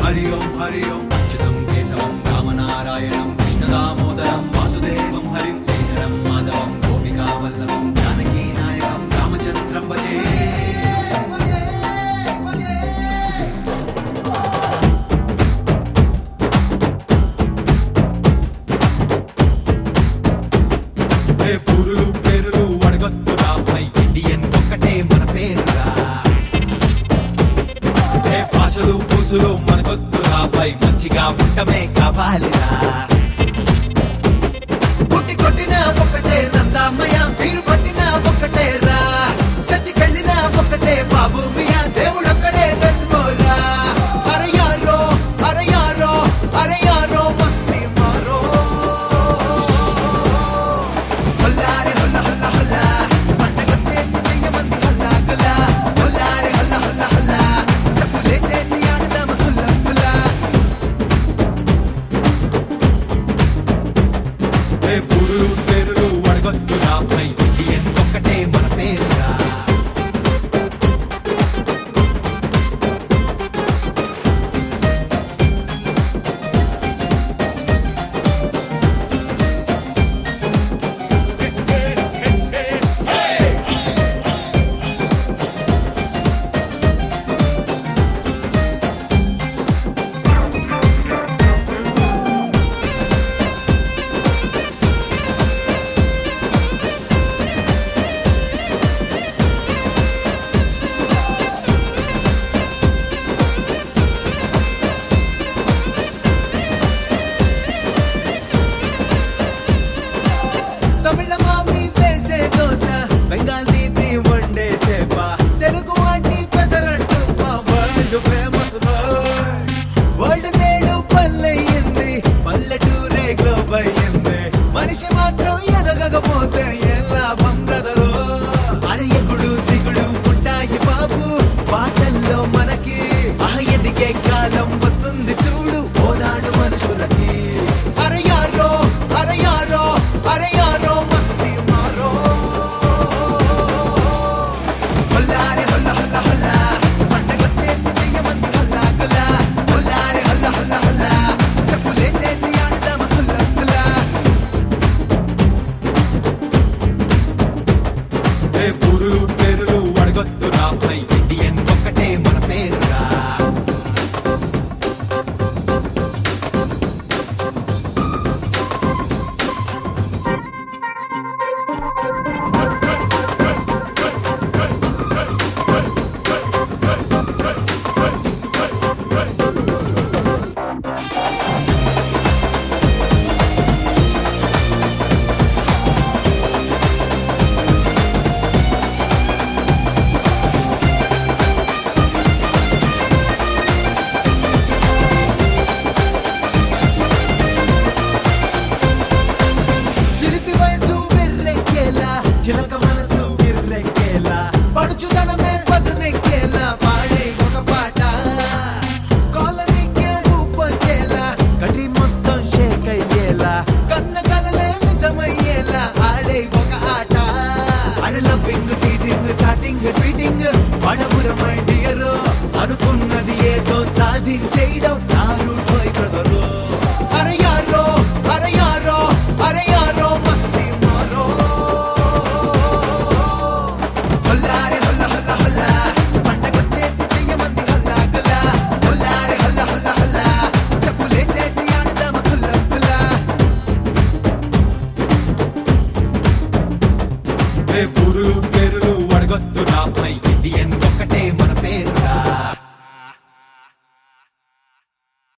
హరి ఓం హరి ఓం అచ్యుతం కేశవం రామనారాయణం కృష్ణదామోదరం వాసుదేవం హరిం శ్రీధరం మాధవం గోపికా వల్లభం జానకీ నాయకం రామచంద్రం భజే ఏ పూరులు పేరులు అడగొద్దురా పై ఇండియన్ ఒక్కటే మన పేరురా ఏ భాషలు పూసులు మనకొద్దురా పై మంచిగా ఉండమే కావాలిరా పుట్టి కొట్టిన ఒక్కటే నందామయ్య మీరు పట్టిన ఒక్కటే రా చచ్చికెళ్ళిన ఒక్కటే బాబు మియా దేవుడొక్కడే తెలుసుకోరా అరయారో అరయారో అరయారో మస్తి మారో హొల్లారే హొల్ల హొల్ల హొల్ల పండగొచ్చేసి చెయ్యమంది హొల్లా గుల్ల హొల్లారే హొల్ల హొల్ల హొల్ల చెప్పులేసేసి ఆడదామ గుల్ల గుల్ల ఏ పూరులు పేరులు అడగొద్దురా పై ఇండియన్ ఒక్కటే మన పేరురా తమిళ మామి వేసే దోశ బెంగాలీ ది వండే చేప తెలుగు వాటి పెసరట్టు మా వరల్డ్ ఫేమస్ వరల్డ్ నేడు పల్లెయింది పల్లెటూరే గ్లోబ్ అయ్యింది మనిషి మాత్రం ఎదగకపోతే ఏ లాభం బ్రదరు అరే ఎగుడు దిగుడు ఉంటాయి బాబు పాటల్లో మనకి ఆహ ఎదిగే కాలం వస్తుంది చూడు ఓనాడు మనుషులకి అరే యారో అరే యారో అరే యారో మస్తి మారో హొల్లారే హొల్ల హొల్ల హొల్ల పండగొచ్చేసి చెయ్యమంది హొల్లా గుల్ల హొల్లారే హొల్ల హొల్ల హొల్ల చెప్పులేసేసి ఆడదామ గుల్ల గుల్ల ఏ పూరులు పేరులు అడగొద్దురా పై ఇండియన్ ఒక్కటే మన పేరురా చిలిపి వయసు విర్రెక్కేలా చిలక మనసు విర్రెక్కేలా పడుచుదనమే పదునెక్కేలా పాడే ఒక పాట కాలనీకే ఊపొచ్చేలా కటి మొత్తం షేక్ అయ్యేలా కన్న కలలే నిజమయ్యేలా ఆడే ఒక ఆట అరే లవ్వింగ్ టీజింగ్ చాటింగ్ ట్వీటింగ్ పడబుర మై డియర్ అనుకున్నది ఏదో సాధించేయడం నారు పోయి బ్రదరు అరే యారో అరే యారో అరే యారో మస్తి మారో హొల్లారే హొల్ల హొల్ల హొల్ల పండగొచ్చేసి చెయ్యమంది హొల్లా గుల్ల హొల్లారే హొల్ల హొల్ల హొల్ల చెప్పులేసేసి ఆడదామ గుల్ల గుల్ల ఏ పూరులు పేరులు అడగొద్దురా పై